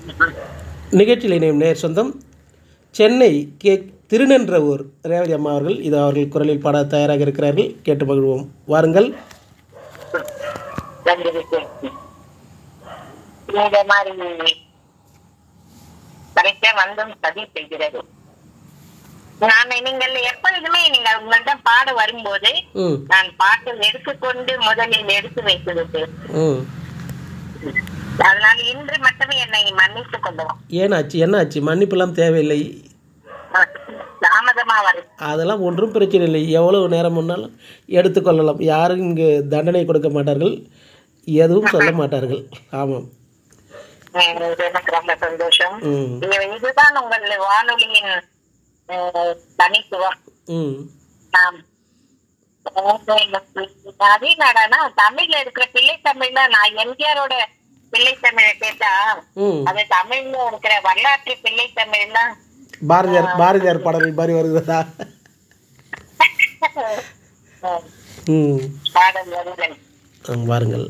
நிகழ்ச்சியில் இணையும் நேர் சொந்தம் சென்னை கே திருநென்றவூர் ரேவதி அம்மா அவர்கள் இது அவர்கள் குரலில் பாட தயாராக இருக்கிறார்கள் கேட்டு மகிழ்வோம் வாருங்கள் வந்துருக்கு இந்த மாதிரி கரெக்டா வந்தும் சதி செய்கிறது நான் நீங்கள் எப்பொழுதுமே நீங்கள் உங்கள்ட்ட பாட வரும்போது ம் நான் பாட்டு எடுத்துக்கொண்டு முதலில் எடுத்து வைத்து ம் அதனால் இன்று மட்டுமே என்னை மன்னித்துக் கொள்ளவும் ஏனாச்சு என்னாச்சு மன்னிப்பெல்லாம் தேவையில்லை தாமதமா வரும் அதெல்லாம் ஒன்றும் பிரச்சனை இல்லை எவ்வளவு நேரம் முன்னாலும் எடுத்துக்கொள்ளலாம் யாரும் இங்கு தண்டனை கொடுக்க மாட்டார்கள் எதுவும் சொல்ல மாட்டார்கள் ஆமாம் இது எனக்கு ரொம்ப சந்தோஷம் ம் இது- இதுதான் உங்கள் வானொலியின் அஹ், தனித்துவம் ம் ஆம். அதே நாடானா தமிழ்ல இருக்கிற பிள்ளை தமிழ்ல நான் எம்ஜிஆரோட பிள்ளை தமிழை கேட்டா ம் அது தமிழ்ல இருக்கிற வரலாற்று பிள்ளை தமிழ்லாம் பாரதியார் பாரதியார் பாடல்கள் மாதிரி வருகிறதா ம் பாடல் வருதல் ஆ, வாருங்கள்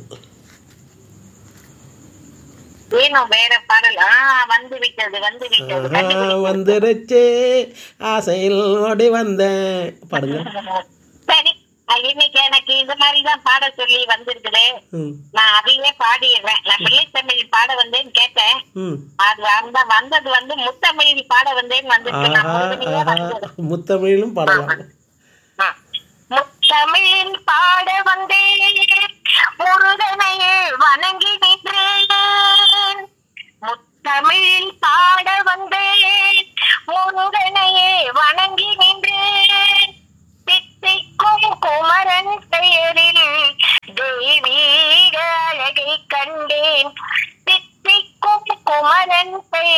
ஏனோ வேற பாடல் ஆ வந்து விட்டது வந்து விட்டது ஆஹா, கண்டுபிடிச்சேன். வந்துருச்சே ஆசையில் ஓடி வந்தேன் பாடுங்க சரி அஹ் இன்னைக்கு எனக்கு இந்த மாதிரி தான் பாட சொல்லி வந்திருக்குது ம் நான் அதையே பாடிடுறேன் நான் பிள்ளை தமிழ் பாட வந்தேன்னு கேட்டேன் ம் அது அந்த வந்தது வந்து முத்தமிழில் பாட வந்தேன்னு வந்துருக்கு நான் ஆஹா முழுமையா ஆஹா வந்தது முத்தமிழிலும் பாடலாம் ஆ. முத்தமிழில் பாட வந்தேன் முருகனையே வணங்கி நின்றேன் முத்தமிழில் பாட வந்தேன் முருகனையே வணங்கி நின்றேன் தித்திக்கும் குமரன் பெயரில் தெய்வீக அழகை கண்டேன் தித்திக்கும் குமரன் பெயர்